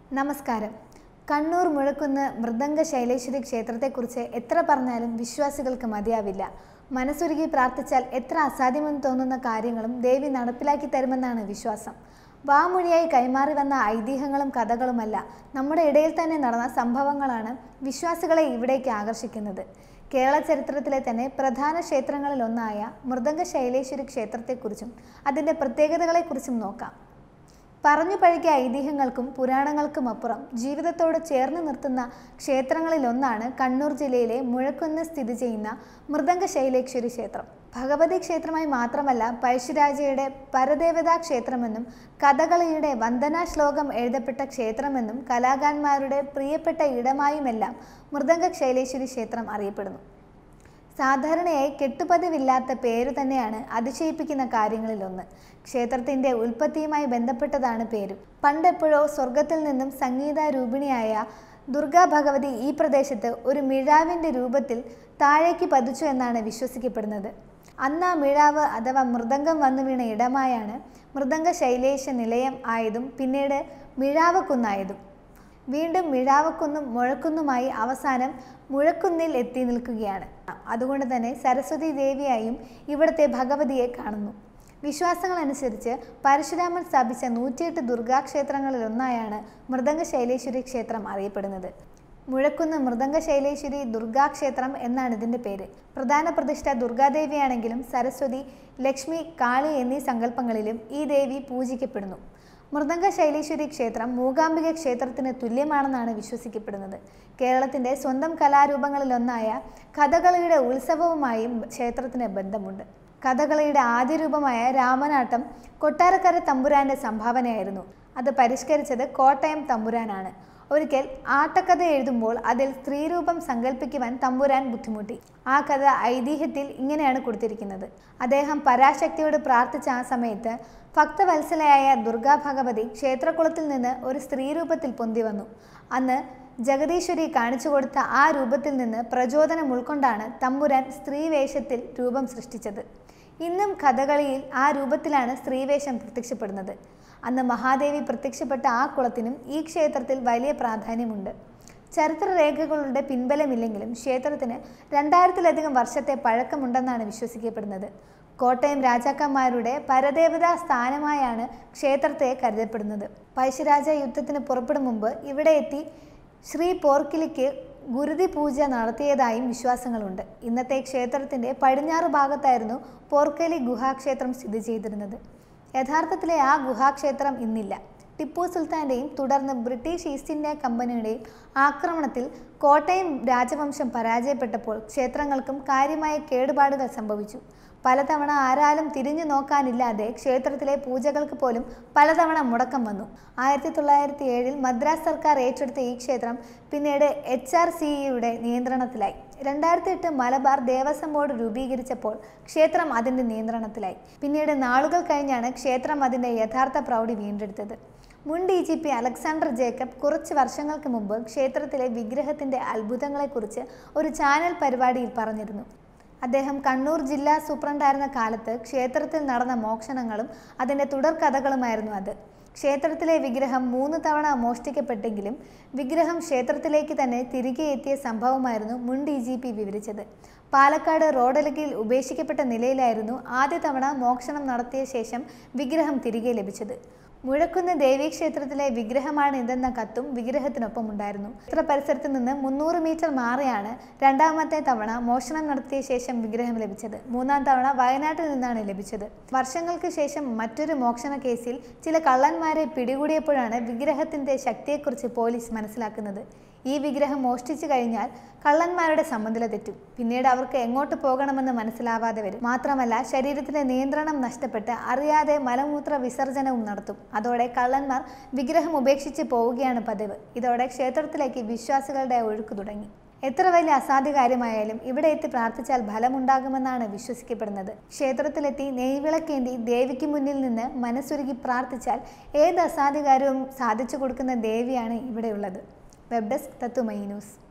നമസ്കാരം കണ്ണൂർ മുഴക്കുന്ന് മൃദംഗ ശൈലേശ്വരി ക്ഷേത്രത്തെക്കുറിച്ച് എത്ര പറഞ്ഞാലും വിശ്വാസികൾക്ക് മതിയാവില്ല മനസ്സുരുകി പ്രാർത്ഥിച്ചാൽ എത്ര അസാധ്യമെന്ന് തോന്നുന്ന കാര്യങ്ങളും ദേവി നടപ്പിലാക്കി തരുമെന്നാണ് വിശ്വാസം വാമൊഴിയായി കൈമാറി വന്ന ഐതിഹ്യങ്ങളും കഥകളുമല്ല നമ്മുടെ ഇടയിൽ തന്നെ നടന്ന സംഭവങ്ങളാണ് വിശ്വാസികളെ ഇവിടേക്ക് ആകർഷിക്കുന്നത് കേരള ചരിത്രത്തിലെ തന്നെ പ്രധാന ക്ഷേത്രങ്ങളിലൊന്നായ മൃദംഗ ശൈലേശ്വരി ക്ഷേത്രത്തെക്കുറിച്ചും അതിൻ്റെ പ്രത്യേകതകളെക്കുറിച്ചും നോക്കാം പറഞ്ഞു പഴകിയ ഐതിഹ്യങ്ങൾക്കും പുരാണങ്ങൾക്കും അപ്പുറം ജീവിതത്തോട് ചേർന്ന് നിർത്തുന്ന ക്ഷേത്രങ്ങളിലൊന്നാണ് കണ്ണൂർ ജില്ലയിലെ മുഴക്കുന്ന് സ്ഥിതി ചെയ്യുന്ന മൃദംഗ ശൈലേശ്വരി ക്ഷേത്രം ഭഗവതി ക്ഷേത്രമായി മാത്രമല്ല പഴശ്ശിരാജയുടെ പരദേവതാ ക്ഷേത്രമെന്നും കഥകളിയുടെ വന്ദനാ ശ്ലോകം എഴുതപ്പെട്ട ക്ഷേത്രമെന്നും കലാകാരന്മാരുടെ പ്രിയപ്പെട്ട ഇടമായുമെല്ലാം മൃദംഗ ശൈലേശ്വരി ക്ഷേത്രം അറിയപ്പെടുന്നു സാധാരണയായി കെട്ടുപതിവില്ലാത്ത പേര് തന്നെയാണ് അതിശയിപ്പിക്കുന്ന കാര്യങ്ങളിലൊന്ന് ക്ഷേത്രത്തിന്റെ ഉൽപ്പത്തിയുമായി ബന്ധപ്പെട്ടതാണ് പേരും പണ്ടെപ്പോഴോ സ്വർഗത്തിൽ നിന്നും സംഗീത രൂപിണിയായ ദുർഗാ ഭഗവതി ഈ പ്രദേശത്ത് ഒരു മിഴാവിൻ്റെ രൂപത്തിൽ താഴേക്ക് പതിച്ചു എന്നാണ് വിശ്വസിക്കപ്പെടുന്നത് അന്ന് ആ മിഴാവ് അഥവാ മൃദംഗം വന്നു വീണ ഇടമായാണ് മൃദംഗ ശൈലേശ നിലയം ആയതും പിന്നീട് മിഴാവ് കുന്നായതും വീണ്ടും മിഴാവക്കുന്നും മുഴക്കുന്നുമായി അവസാനം മുഴക്കുന്നിൽ എത്തി നിൽക്കുകയാണ് അതുകൊണ്ട് തന്നെ സരസ്വതി ദേവിയായും ഇവിടുത്തെ ഭഗവതിയെ കാണുന്നു വിശ്വാസങ്ങൾ അനുസരിച്ച് പരശുരാമൻ സ്ഥാപിച്ച നൂറ്റിയെട്ട് ദുർഗാക്ഷേത്രങ്ങളിൽ ഒന്നായാണ് മൃദംഗ ശൈലേശ്വരി ക്ഷേത്രം അറിയപ്പെടുന്നത് മുഴക്കുന്ന് മൃദംഗ ശൈലേശ്വരി ദുർഗാക്ഷേത്രം എന്നാണ് ഇതിൻ്റെ പേര് പ്രധാന പ്രതിഷ്ഠ ദുർഗാദേവിയാണെങ്കിലും സരസ്വതി ലക്ഷ്മി കാളി എന്നീ സങ്കല്പങ്ങളിലും ഈ ദേവി പൂജിക്കപ്പെടുന്നു മൃദംഗ ശൈലേശ്വരി ക്ഷേത്രം മൂകാംബിക ക്ഷേത്രത്തിന് തുല്യമാണെന്നാണ് വിശ്വസിക്കപ്പെടുന്നത് കേരളത്തിൻ്റെ സ്വന്തം കലാരൂപങ്ങളിലൊന്നായ കഥകളിയുടെ ഉത്സവവുമായും ക്ഷേത്രത്തിന് ബന്ധമുണ്ട് കഥകളിയുടെ ആദ്യ രൂപമായ രാമനാട്ടം കൊട്ടാരക്കര തമ്പുരാന്റെ സംഭാവനയായിരുന്നു അത് പരിഷ്കരിച്ചത് കോട്ടയം തമ്പുരാനാണ് ഒരിക്കൽ ആട്ടക്കഥ എഴുതുമ്പോൾ അതിൽ സ്ത്രീരൂപം സങ്കല്പിക്കുവാൻ തമ്പുരാൻ ബുദ്ധിമുട്ടി ആ കഥ ഐതിഹ്യത്തിൽ ഇങ്ങനെയാണ് കൊടുത്തിരിക്കുന്നത് അദ്ദേഹം പരാശക്തിയോട് പ്രാർത്ഥിച്ച ആ സമയത്ത് ഭക്തവത്സലയായ ദുർഗാ ഭഗവതി ക്ഷേത്രകുളത്തിൽ നിന്ന് ഒരു സ്ത്രീരൂപത്തിൽ പൊന്തി വന്നു അന്ന് ജഗദീശ്വരി കാണിച്ചു കൊടുത്ത ആ രൂപത്തിൽ നിന്ന് പ്രചോദനം ഉൾക്കൊണ്ടാണ് തമ്പുരാൻ സ്ത്രീവേഷത്തിൽ രൂപം സൃഷ്ടിച്ചത് ഇന്നും കഥകളിയിൽ ആ രൂപത്തിലാണ് സ്ത്രീവേഷം പ്രത്യക്ഷപ്പെടുന്നത് അന്ന് മഹാദേവി പ്രത്യക്ഷപ്പെട്ട ആ കുളത്തിനും ഈ ക്ഷേത്രത്തിൽ വലിയ പ്രാധാന്യമുണ്ട് ചരിത്രരേഖകളുടെ പിൻബലമില്ലെങ്കിലും ക്ഷേത്രത്തിന് രണ്ടായിരത്തിലധികം വർഷത്തെ പഴക്കമുണ്ടെന്നാണ് വിശ്വസിക്കപ്പെടുന്നത് കോട്ടയം രാജാക്കന്മാരുടെ പരദേവതാ സ്ഥാനമായാണ് ക്ഷേത്രത്തെ കരുതപ്പെടുന്നത് പഴശ്ശിരാജ യുദ്ധത്തിന് പുറപ്പെടും മുമ്പ് ഇവിടെ എത്തി ശ്രീ പോർക്കിലിക്ക് ഗുരുതി പൂജ നടത്തിയതായും വിശ്വാസങ്ങളുണ്ട് ഇന്നത്തെ ക്ഷേത്രത്തിൻ്റെ പടിഞ്ഞാറ് ഭാഗത്തായിരുന്നു പോർക്കലി ഗുഹാക്ഷേത്രം സ്ഥിതി ചെയ്തിരുന്നത് യഥാർത്ഥത്തിലെ ആ ഗുഹാക്ഷേത്രം ഇന്നില്ല ടിപ്പു സുൽത്താൻ്റെയും തുടർന്ന് ബ്രിട്ടീഷ് ഈസ്റ്റ് ഇന്ത്യ കമ്പനിയുടെയും ആക്രമണത്തിൽ കോട്ടയം രാജവംശം പരാജയപ്പെട്ടപ്പോൾ ക്ഷേത്രങ്ങൾക്കും കാര്യമായ കേടുപാടുകൾ സംഭവിച്ചു പലതവണ ആരാലും തിരിഞ്ഞു നോക്കാനില്ലാതെ ക്ഷേത്രത്തിലെ പൂജകൾക്ക് പോലും പലതവണ മുടക്കം വന്നു ആയിരത്തി തൊള്ളായിരത്തി ഏഴിൽ മദ്രാസ് സർക്കാർ ഏറ്റെടുത്ത ഈ ക്ഷേത്രം പിന്നീട് എച്ച് ആർ സി ഇയുടെ നിയന്ത്രണത്തിലായി രണ്ടായിരത്തി എട്ട് മലബാർ ദേവസ്വം ബോർഡ് രൂപീകരിച്ചപ്പോൾ ക്ഷേത്രം അതിൻ്റെ നിയന്ത്രണത്തിലായി പിന്നീട് നാളുകൾ കഴിഞ്ഞാണ് ക്ഷേത്രം അതിൻ്റെ യഥാർത്ഥ പ്രൗഢി വീണ്ടെടുത്തത് മുൻ D G P Alexander Jacob കുറച്ച് വർഷങ്ങൾക്ക് മുമ്പ് ക്ഷേത്രത്തിലെ വിഗ്രഹത്തിൻ്റെ അത്ഭുതങ്ങളെക്കുറിച്ച് ഒരു ചാനൽ പരിപാടിയിൽ പറഞ്ഞിരുന്നു അദ്ദേഹം കണ്ണൂർ ജില്ലാ സൂപ്രണ്ടായിരുന്ന കാലത്ത് ക്ഷേത്രത്തിൽ നടന്ന മോഷണങ്ങളും അതിൻ്റെ തുടർക്കഥകളുമായിരുന്നു അത് ക്ഷേത്രത്തിലെ വിഗ്രഹം മൂന്ന് തവണ മോഷ്ടിക്കപ്പെട്ടെങ്കിലും വിഗ്രഹം ക്ഷേത്രത്തിലേക്ക് തന്നെ തിരികെ എത്തിയ സംഭവമായിരുന്നു മുൻ ഡി ജി പി വിവരിച്ചത് പാലക്കാട് റോഡലകിൽ ഉപേക്ഷിക്കപ്പെട്ട നിലയിലായിരുന്നു ആദ്യ തവണ മോഷണം നടത്തിയ ശേഷം വിഗ്രഹം തിരികെ ലഭിച്ചത് മുഴക്കുന്ന് ദേവീക്ഷേത്രത്തിലെ വിഗ്രഹമാണ് ഇതെന്ന കത്തും വിഗ്രഹത്തിനൊപ്പം ഉണ്ടായിരുന്നു ക്ഷേത്ര പരിസരത്ത് നിന്ന് മുന്നൂറ് മീറ്റർ മാറിയാണ് രണ്ടാമത്തെ തവണ മോഷണം നടത്തിയ ശേഷം വിഗ്രഹം ലഭിച്ചത് മൂന്നാം തവണ വയനാട്ടിൽ നിന്നാണ് ലഭിച്ചത് വർഷങ്ങൾക്ക് ശേഷം മറ്റൊരു മോഷണ കേസിൽ ചില കള്ളന്മാരെ പിടികൂടിയപ്പോഴാണ് വിഗ്രഹത്തിന്റെ ശക്തിയെക്കുറിച്ച് പോലീസ് മനസ്സിലാക്കുന്നത് ഈ വിഗ്രഹം മോഷ്ടിച്ചു കഴിഞ്ഞാൽ കള്ളന്മാരുടെ സമനില തെറ്റും പിന്നീട് അവർക്ക് എങ്ങോട്ട് പോകണമെന്ന് മനസ്സിലാവാതെ വരും മാത്രമല്ല ശരീരത്തിലെ നിയന്ത്രണം നഷ്ടപ്പെട്ട് അറിയാതെ മലമൂത്ര വിസർജനവും നടത്തും അതോടെ കള്ളന്മാർ വിഗ്രഹം ഉപേക്ഷിച്ച് പോവുകയാണ് പതിവ് ഇതോടെ ക്ഷേത്രത്തിലേക്ക് വിശ്വാസികളുടെ ഒഴുക്ക് തുടങ്ങി എത്ര വലിയ അസാധ്യ കാര്യമായാലും ഇവിടെ എത്തി പ്രാർത്ഥിച്ചാൽ ഫലമുണ്ടാകുമെന്നാണ് വിശ്വസിക്കപ്പെടുന്നത് ക്ഷേത്രത്തിലെത്തി നെയ്വിളക്കേന്തി ദേവിക്ക് മുന്നിൽ നിന്ന് മനസ്സുരുകി പ്രാർത്ഥിച്ചാൽ ഏത് അസാധ്യ കാര്യവും സാധിച്ചു കൊടുക്കുന്ന ദേവിയാണ് ഇവിടെയുള്ളത് വെബ് ഡെസ്ക് തത്തുമൈ ന്യൂസ്